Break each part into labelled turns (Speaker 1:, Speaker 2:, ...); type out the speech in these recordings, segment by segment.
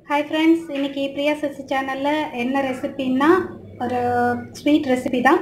Speaker 1: hi friends இன்னைக்கு பிரியா சசி சேனலில் என்ன ரெசிபின்னா ஒரு ஸ்வீட் ரெசிபி தான்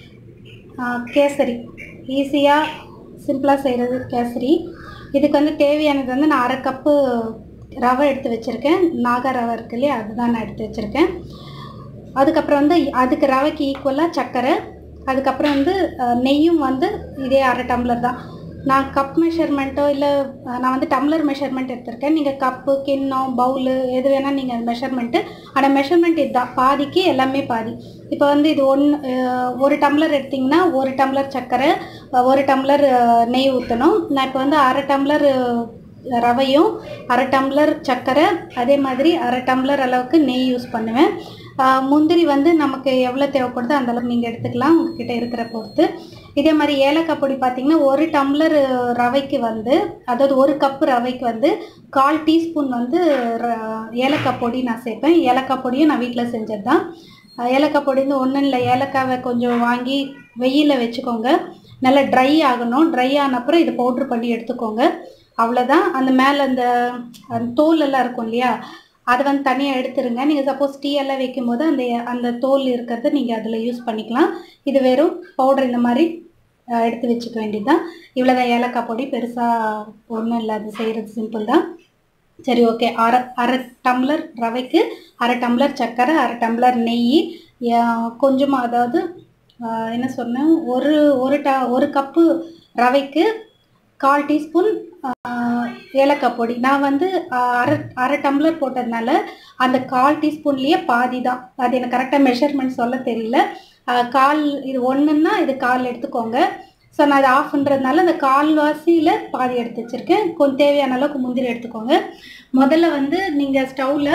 Speaker 1: ஆஹ் கேசரி ஈஸியாக சிம்பிளாக செய்கிறது கேசரி இதுக்கு வந்து தேவையானது வந்து நான் அரை கப்பு ரவை எடுத்து வச்சுருக்கேன் நாகா ரவை இருக்கு இல்லையா அதுதான் நான் எடுத்து வச்சுருக்கேன் அதுக்கப்புறம் வந்து அதுக்கு ரவைக்கு ஈக்குவலாக சர்க்கரை அதுக்கப்புறம் வந்து அஹ், நெய்யும் வந்து இதே அரை டம்ளர் தான் நான் கப் மெஷர்மெண்ட்டோ இல்லை நான் வந்து டம்ளர் மெஷர்மெண்ட் எடுத்திருக்கேன் நீங்கள் கப்பு கிண்ணம் பவுலு எது வேணால் நீங்கள் மெஷர்மெண்ட்டு ஆனால் மெஷர்மெண்ட் இதுதான் பாதிக்கு எல்லாமே பாதி இப்போ வந்து இது ஒன்று ஒரு டம்ளர் எடுத்திங்கன்னா ஒரு டம்ளர் சர்க்கரை அஹ், ஒரு டம்ளர் அஹ், நெய் ஊற்றணும் நான் இப்போ வந்து அரை டம்ளர் அஹ், ரவையும் அரை டம்ளர் சர்க்கரை அதே மாதிரி அரை டம்ளர் அளவுக்கு நெய் யூஸ் பண்ணுவேன் ஆஹ் முந்திரி வந்து நமக்கு எவ்வளோ தேவைப்படுதோ அந்த அளவுக்கு நீங்கள் எடுத்துக்கலாம் உங்ககிட்ட இருக்கிற பொறுத்து இதே மாதிரி ஏலக்காய் பொடி பார்த்தீங்கன்னா ஒரு டம்ளர் ரவைக்கு வந்து அதாவது ஒரு கப்பு ரவைக்கு வந்து கால் டீஸ்பூன் வந்து ர- ஏலக்காய் பொடி நான் சேர்ப்பேன் ஏலக்காய் பொடியும் நான் வீட்டில் செஞ்சது தான் ஏலக்காய் பொடி வந்து ஒன்றும் இல்லை ஏலக்காவை கொஞ்சம் வாங்கி வெயிலில் வச்சுக்கோங்க நல்லா ட்ரை ஆகணும் ட்ரை ஆன அப்புறம் இதை பவுட்ரு பண்ணி எடுத்துக்கோங்க அவ்வளோதான் அந்த மேலே அந்த அந்த தோல் எல்லாம் இருக்கும் இல்லையா அதை வந்து தனியாக எடுத்துருங்க நீங்கள் சப்போஸ் டீ எல்லாம் வைக்கும்போது அந்த அந்த தோல் இருக்கிறத நீங்கள் அதில் யூஸ் பண்ணிக்கலாம் இது வெறும் பவுடர் இந்த மாதிரி அஹ், எடுத்து வச்சுக்க வேண்டியதுதான் இவ்வளோதான் ஏலக்காய் பொடி பெருசாக ஒன்றும் இல்லை அது செய்கிறது சிம்பிள் தான் சரி ஓகே அரை அரை டம்ளர் ரவைக்கு அரை டம்ளர் சர்க்கரை அரை டம்ளர் நெய் கொஞ்சமாக அதாவது அஹ், என்ன சொன்னேன் ஒரு ஒரு ட ஒரு கப்பு ரவைக்கு கால் டீஸ்பூன் ஏலக்காய் பொடி நான் வந்து ஆஹ், அரை அரை டம்ளர் போட்டதுனால அந்த கால் டீஸ்பூன்லேயே பாதி தான் அது எனக்கு கரெக்டாக மெஷர்மெண்ட் சொல்ல தெரியல ஆஹ், கால் இது ஒன்றுன்னா இது கால் எடுத்துக்கோங்க ஸோ நான் இது ஆஃப்ன்றதுனால அந்த கால்வாசியில் பாதி எடுத்து வச்சுருக்கேன் கொஞ்சம் தேவையான அளவுக்கு முந்திரி எடுத்துக்கோங்க முதல்ல வந்து நீங்கள் ஸ்டவ்வில்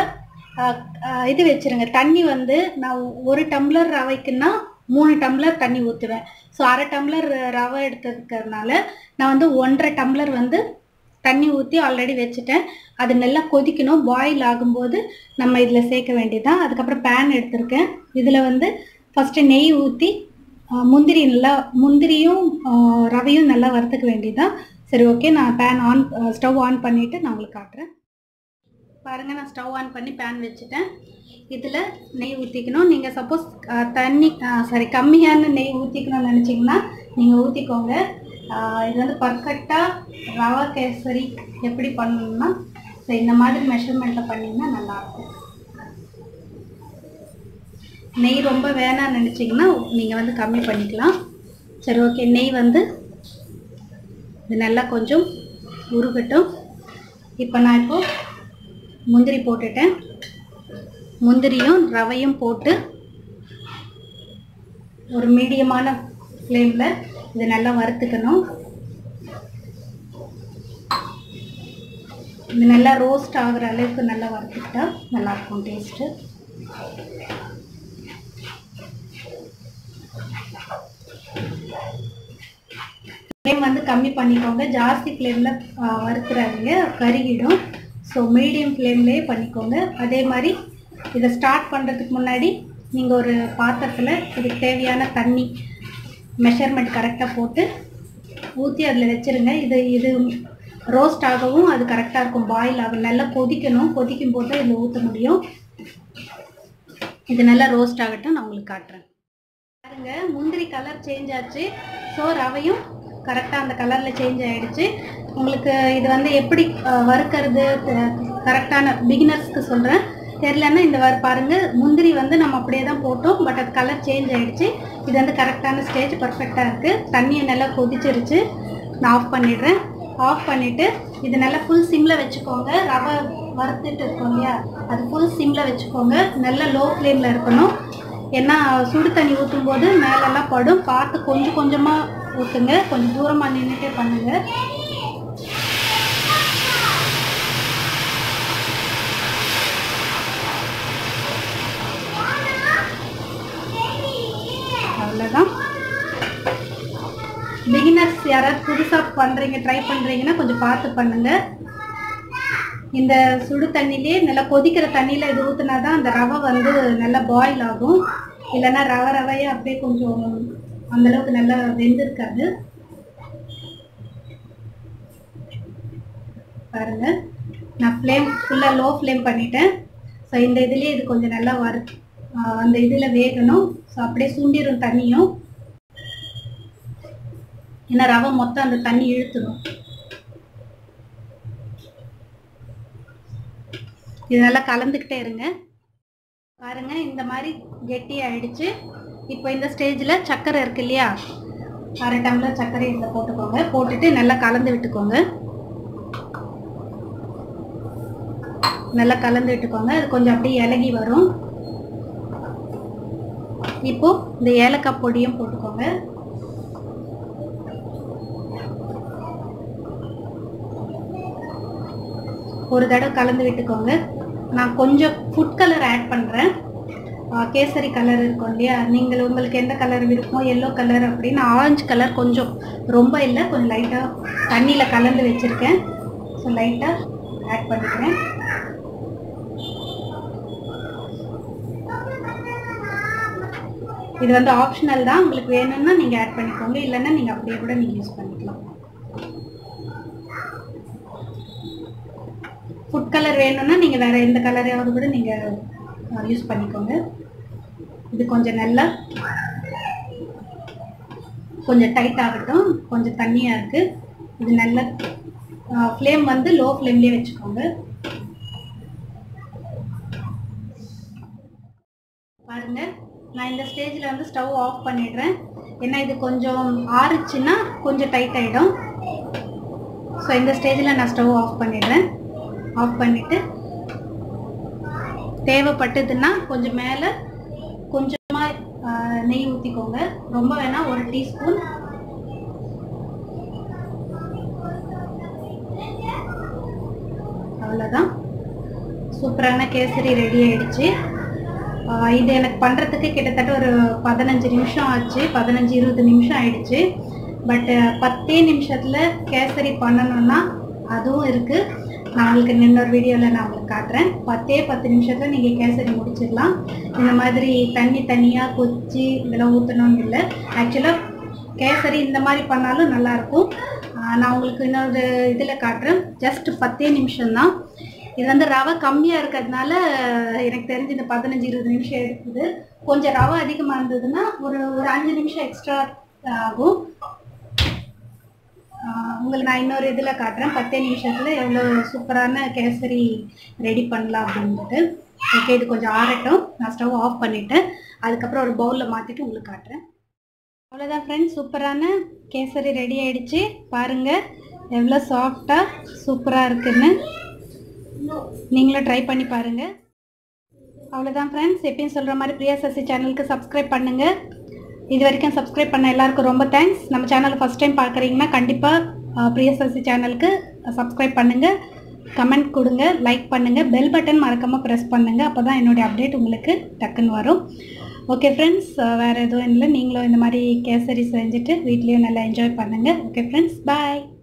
Speaker 1: இது வச்சுருங்க தண்ணி வந்து நான் ஒரு டம்ளர் ரவைக்குன்னா மூணு டம்ளர் தண்ணி ஊற்றுவேன் ஸோ அரை டம்ளர் ரவை எடுத்துக்கிறதுனால நான் வந்து ஒன்றரை டம்ளர் வந்து தண்ணி ஊற்றி ஆல்ரெடி வச்சுட்டேன் அது நல்லா கொதிக்கணும் பாயில் ஆகும்போது நம்ம இதில் சேர்க்க வேண்டியதுதான் அதுக்கப்புறம் பேன் எடுத்திருக்கேன் இதில் வந்து ஃபஸ்ட்டு நெய் ஊற்றி முந்திரி நல்லா முந்திரியும் ஆ, ரவையும் நல்லா வறுத்துக்க வேண்டியதுதான் சரி ஓகே நான் பேன் ஆன் ஸ்டவ் ஆன் பண்ணிவிட்டு நான் உங்களுக்கு காட்டுறேன் பாருங்கள் நான் ஸ்டவ் ஆன் பண்ணி பேன் வச்சுட்டேன் இதில் நெய் ஊற்றிக்கணும் நீங்கள் சப்போஸ் தண்ணி சாரி கம்மியான நெய் ஊற்றிக்கணும்னு நினச்சிங்கன்னா நீங்கள் ஊற்றிக்கோங்க ஆஹ் இது வந்து பர்ஃபெக்டாக ரவா கேசரி எப்படி பண்ணணும்னா ஸோ இந்த மாதிரி மெஷர்மெண்ட்டில் பண்ணிங்கன்னா நல்லாயிருக்கும் நெய் ரொம்ப வேணாம்னு நினச்சிங்கன்னா நீங்கள் வந்து கம்மி பண்ணிக்கலாம் சரி ஓகே நெய் வந்து இது நல்லா கொஞ்சம் உருகட்டும் இப்போ நான் இப்போ முந்திரி போட்டுட்டேன் முந்திரியும் ரவையும் போட்டு ஒரு மீடியமான ஃப்ளேமில் இதை நல்லா வறுத்துக்கணும் இது நல்லா ரோஸ்ட் ஆகுற அளவுக்கு நல்லா வறுத்துக்கிட்டா நல்லாயிருக்கும் டேஸ்ட்டு ஃப்ளேம் வந்து கம்மி பண்ணிக்கோங்க ஜாஸ்தி ஃப்ளேமில் வறுத்துறாதீங்க கருகிடும் ஸோ மீடியம் ஃப்ளேம்லேயே பண்ணிக்கோங்க அதே மாதிரி இதை ஸ்டார்ட் பண்ணுறதுக்கு முன்னாடி நீங்கள் ஒரு பாத்திரத்தில் இதுக்கு தேவையான தண்ணி மெஷர்மெண்ட் கரெக்டாக போட்டு ஊற்றி அதில் வச்சுருங்க இது இது ரோஸ்ட் ஆகவும் அது கரெக்டாக இருக்கும் பாயில் ஆகும் நல்லா கொதிக்கணும் கொதிக்கும் போது தான் இதில் ஊற்ற முடியும் இது நல்லா ரோஸ்ட் ஆகட்டும் நான் உங்களுக்கு காட்டுறேன் பாருங்க முந்திரி கலர் சேஞ்ச் ஆச்சு ஸோ ரவையும் கரெக்டாக அந்த கலரில் சேஞ்ச் ஆயிடுச்சு உங்களுக்கு இது வந்து எப்படி அஹ், வறுக்கறது கரெக்டான பிகினர்ஸ்க்கு சொல்கிறேன் தெரிலன்னா இந்த வர பாருங்க முந்திரி வந்து நம்ம அப்படியே தான் போட்டோம் பட் அது கலர் சேஞ்ச் ஆயிடுச்சு இது வந்து கரெக்டான ஸ்டேஜ் பர்ஃபெக்டாக இருக்குது தண்ணியை நல்லா கொதிச்சிருச்சு நான் ஆஃப் பண்ணிடுறேன் ஆஃப் பண்ணிவிட்டு இது நல்லா ஃபுல் சிம்மில் வச்சுக்கோங்க ரவை வறுத்துட்டு இருக்கோம் இல்லையா அது ஃபுல் சிம்மில் வச்சுக்கோங்க நல்லா லோ ஃப்ளேமில் இருக்கணும் ஏன்னா சுடு தண்ணி ஊற்றும் போது மேலெல்லாம் படும் பார்த்து கொஞ்சம் கொஞ்சமாக ஊற்றுங்க கொஞ்சம் தூரமாக நின்றுட்டே பண்ணுங்க அவ்வளோதான் பிகினர்ஸ் யாராவது புதுசாக பண்ணுறீங்க ட்ரை பண்ணுறீங்கன்னா கொஞ்சம் பார்த்து பண்ணுங்க இந்த சுடு தண்ணிலே நல்லா கொதிக்கிற தண்ணியில் இது ஊற்றினா தான் அந்த ரவை வந்து நல்லா பாயில் ஆகும் இல்லைன்னா ரவை ரவையாக அப்படியே கொஞ்சம் அந்த அளவுக்கு நல்லா வெந்திருக்காது பாருங்க நான் ஃப்ளேம் ஃபுல்லாக லோ ஃப்ளேம் பண்ணிட்டேன் ஸோ இந்த இதுலேயே இது கொஞ்சம் நல்லா வறு ஆஹ் அந்த இதில் வேகணும் ஸோ அப்படியே சுண்டிரும் தண்ணியும் ஏன்னா ரவை மொத்தம் அந்த தண்ணி இழுத்துடும் இது நல்லா கலந்துக்கிட்டே இருங்க பாருங்க இந்த மாதிரி கெட்டி ஆயிடுச்சு இப்போ இந்த ஸ்டேஜில் சர்க்கரை இருக்கு இல்லையா அரை டம்ளர் சர்க்கரை இதில் போட்டுக்கோங்க போட்டுட்டு நல்லா கலந்து விட்டுக்கோங்க நல்லா கலந்து விட்டுக்கோங்க அது கொஞ்சம் அப்படியே இலகி வரும் இப்போ இந்த ஏலக்காய் பொடியும் போட்டுக்கோங்க ஒரு தடவை கலந்து விட்டுக்கோங்க நான் கொஞ்சம் ஃபுட் கலர் ஆட் பண்ணுறேன் கேசரி கலர் இருக்கும் இல்லையா நீங்கள் உங்களுக்கு எந்த கலர் விருப்பமோ எல்லோ கலர் அப்படின்னு ஆரஞ்சு கலர் கொஞ்சம் ரொம்ப இல்லை கொஞ்சம் லைட்டாக தண்ணியில் கலந்து வச்சுருக்கேன் ஸோ லைட்டாக ஆட் பண்ணிக்கிறேன் இது வந்து ஆப்ஷனல் தான் உங்களுக்கு வேணும்னா நீங்கள் ஆட் பண்ணிக்கோங்க இல்லைன்னா நீங்கள் அப்படியே கூட நீங்கள் யூஸ் பண்ணிக்கலாம் ஃபுட் கலர் வேணும்னா நீங்கள் வேறு எந்த கலரையாவது கூட நீங்கள் யூஸ் பண்ணிக்கோங்க இது கொஞ்சம் நல்லா கொஞ்சம் டைட் ஆகட்டும் கொஞ்சம் தண்ணியாக இருக்குது இது நல்ல ஃப்ளேம் வந்து லோ ஃப்ளேம்லேயே வச்சுக்கோங்க பாருங்க நான் இந்த ஸ்டேஜில் வந்து ஸ்டவ் ஆஃப் பண்ணிடுறேன் ஏன்னா இது கொஞ்சம் ஆறுச்சுன்னா கொஞ்சம் டைட் ஆகிடும் ஸோ இந்த ஸ்டேஜில் நான் ஸ்டவ் ஆஃப் பண்ணிடுறேன் ஆஃப் பண்ணிவிட்டு தேவைப்பட்டதுன்னா கொஞ்சம் மேலே கொஞ்சமாக நெய் ஊற்றிக்கோங்க ரொம்ப வேணால் ஒரு டீஸ்பூன் அவ்வளோதான் சூப்பரான கேசரி ரெடி ஆயிடுச்சு ஆஹ் இது எனக்கு பண்ணுறதுக்கு கிட்டத்தட்ட ஒரு பதினஞ்சு நிமிஷம் ஆச்சு பதினஞ்சு இருபது நிமிஷம் ஆயிடுச்சு பட் பத்தே நிமிஷத்தில் கேசரி பண்ணணும்னா அதுவும் இருக்குது நான் உங்களுக்கு இன்னொரு வீடியோவில் நான் உங்களுக்கு காட்டுறேன் பத்தே பத்து நிமிஷத்தில் நீங்கள் கேசரி முடிச்சிடலாம் இந்த மாதிரி தண்ணி தனியாக கொச்சி இதெல்லாம் ஊற்றணும்னு இல்லை ஆக்சுவலாக கேசரி இந்த மாதிரி பண்ணாலும் நல்லாயிருக்கும் ஆஹ் நான் உங்களுக்கு இன்னொரு இதில் காட்டுறேன் ஜஸ்ட் பத்தே நிமிஷம்தான் இது வந்து ரவை கம்மியாக இருக்கிறதுனால எனக்கு தெரிஞ்சு இந்த பதினஞ்சு இருபது நிமிஷம் எடுக்குது கொஞ்சம் ரவை அதிகமாக இருந்ததுன்னா ஒரு ஒரு அஞ்சு நிமிஷம் எக்ஸ்ட்ரா ஆகும் ஆஹ் உங்களுக்கு நான் இன்னொரு இதில் காட்டுறேன் பத்தே நிமிஷத்தில் எவ்வளோ சூப்பரான கேசரி ரெடி பண்ணலாம் அப்படின்ட்டு ஓகே இது கொஞ்சம் ஆறட்டும் நான் ஸ்டவ் ஆஃப் பண்ணிவிட்டு அதுக்கப்புறம் ஒரு பவுலில் மாற்றிட்டு உங்களுக்கு காட்டுறேன் அவ்வளோதான் ஃப்ரெண்ட்ஸ் சூப்பரான கேசரி ரெடி ஆயிடுச்சு பாருங்கள் எவ்வளோ சாஃப்டாக சூப்பராக இருக்குன்னு நீங்களும் ட்ரை பண்ணி பாருங்கள் அவ்வளோதான் ஃப்ரெண்ட்ஸ் எப்பயும் சொல்கிற மாதிரி பிரியா சசி சேனலுக்கு சப்ஸ்கிரைப் பண்ணுங்கள் இது வரைக்கும் சப்ஸ்கிரைப் பண்ண எல்லாருக்கும் ரொம்ப தேங்க்ஸ் நம்ம சேனலை ஃபஸ்ட் டைம் பார்க்குறீங்கன்னா கண்டிப்பாக பிரியா சசி சேனலுக்கு சப்ஸ்கிரைப் பண்ணுங்கள் கமெண்ட் கொடுங்க லைக் பண்ணுங்கள் பெல் பட்டன் மறக்காமல் ப்ரெஸ் பண்ணுங்கள் அப்போ தான் என்னுடைய அப்டேட் உங்களுக்கு டக்குன்னு வரும் ஓகே ஃப்ரெண்ட்ஸ் வேறு எதுவும் இல்லை நீங்களும் இந்த மாதிரி கேசரி செஞ்சுட்டு வீட்லேயும் நல்லா என்ஜாய் பண்ணுங்கள் ஓகே ஃப்ரெண்ட்ஸ் பாய்